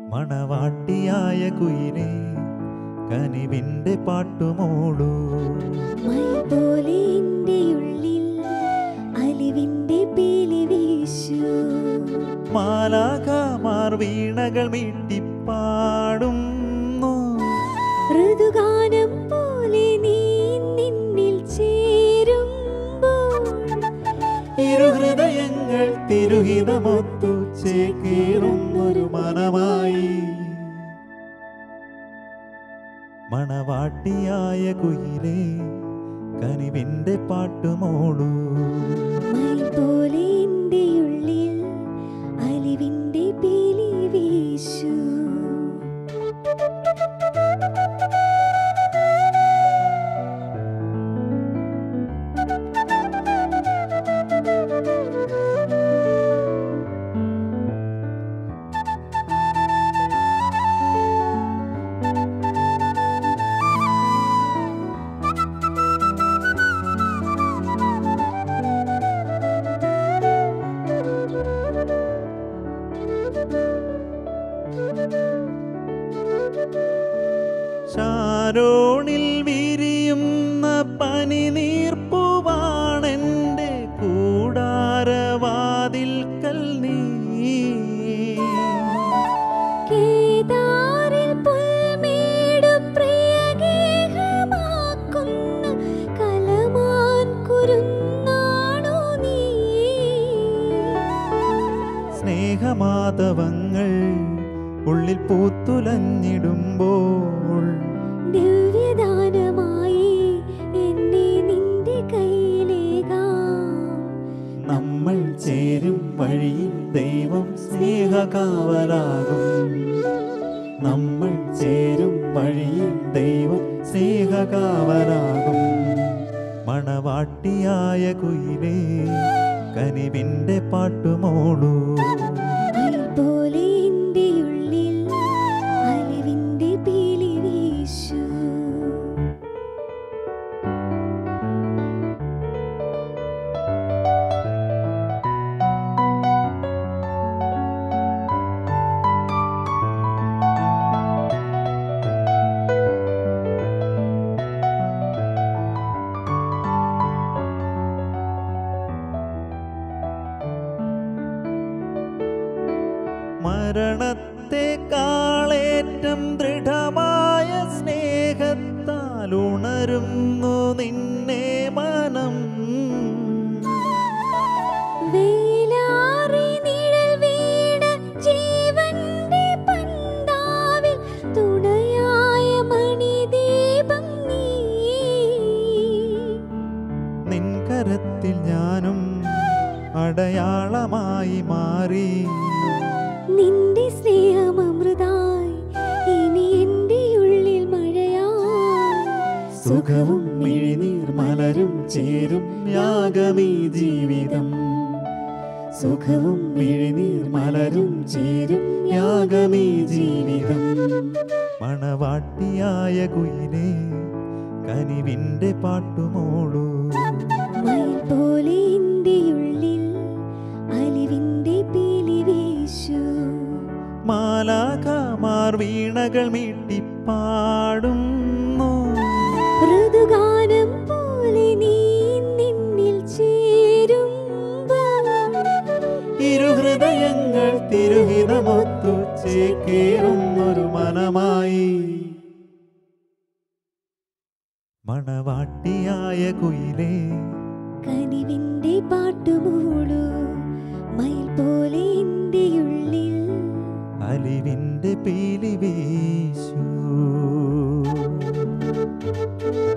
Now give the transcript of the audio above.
മണവാട്ടിയായ കുയിലേ കനിവിൻ്റെ പാട്ടുമോളൂ മഴ പോലെ എൻ്റെ ഉള്ളിൽ അലിവിൻ്റെ പീലി വീശു മാലാഖമാർ വീണകൾ മീട്ടിപ്പാടുന്നു ഋതുഗാനം പോലെ നീ നിന്നിൽ ചേരുമ്പോൾ ഇരുഹൃദയങ്ങൾ തിരുഹിതമൊത്തു ചേക്കേറുന്നൊരു മനമായി മണവാട്ടിയായ കുയിലേ കനിവിൻ്റെ പാട്ടുമോളൂ മഴ പോലെ എൻ്റെ ഉള്ളിൽ അലിവിൻ്റെ പീലി വീശു ഷാരോണിൽ വിരിയുന്ന പനി നീർപ്പുവാണെൻ്റെ കൂടാരവാതിൽക്കൽ നീ കേദാരിൽ പുൽമേടു പ്രിയഗേഹമാക്കുന്ന കലമാൻ കുരുന്നാണു നീ സ്നേഹമാധവങ്ങൾ ഉള്ളിൽ പൂത്തുലഞ്ഞിടുമ്പോൾ ദിവ്യദാനമായി എന്നെ നിന്റെ കയ്യിലേകാം നമ്മൾ ചേരും വഴിയിൽ ദൈവം സ്നേഹകാവലാകും നമ്മൾ ചേരും വഴിയിൽ ദൈവം സ്നേഹകാവലാകും മണവാട്ടിയായ കുയിലേ കനിവിൻ്റെ പാട്ടുമോളൂ മയിൽ പോലെ എൻ്റെ ഉള്ളിൽ അലിവിൻ്റെ പീലി വീശു മരണത്തെ കാളേറ്റം ദൃഢമായ സ്നേഹത്താൽ ഉണരുന്നു നിന്നെ മനം വെയിലാറി നിഴൽ വീണ ജീവന്റെ പന്താവിൽ തുണയായ മണിദീപം നീ നിൻകരത്തിൽ ഞാനും അടയാളമായി മാറി നിന്റെ സ്നേഹമൃതായി ഇനി എൻ്റെ ഉള്ളിൽ മഴയായി സുഖവും മിഴിനീർ മലരും ചേരും യാഗമീ ജീവിതം സുഖവും മിഴിനീർ മലരും ചേരും യാഗമീ ജീവിതം മണവാട്ടിയായ കുയിലേ കനിവിൻ്റെ പാട്ടുമോളൂ മയിൽ പോലെ എൻ്റെ ഉള്ളിൽ അലിവിൻ്റെ പീലി വീശു മാലാഖമാർ വീണകൾ മീട്ടിപ്പാടുന്നു ഋതുഗാനം പോലെ നീ നിന്നിൽ ചേരുമ്പോൾ ഇരുഹൃദയങ്ങൾ തിരുഹിതമൊത്തു ചേക്കേറുന്നൊരു മനമായി മണവാട്ടിയായ കുയിലേ കനിവിന്റെ പാട്ടുമൂളു മയിൽ പോലെ എൻ്റെ ഉള്ളിൽ അലിവിൻ്റെ പീലി വീശൂ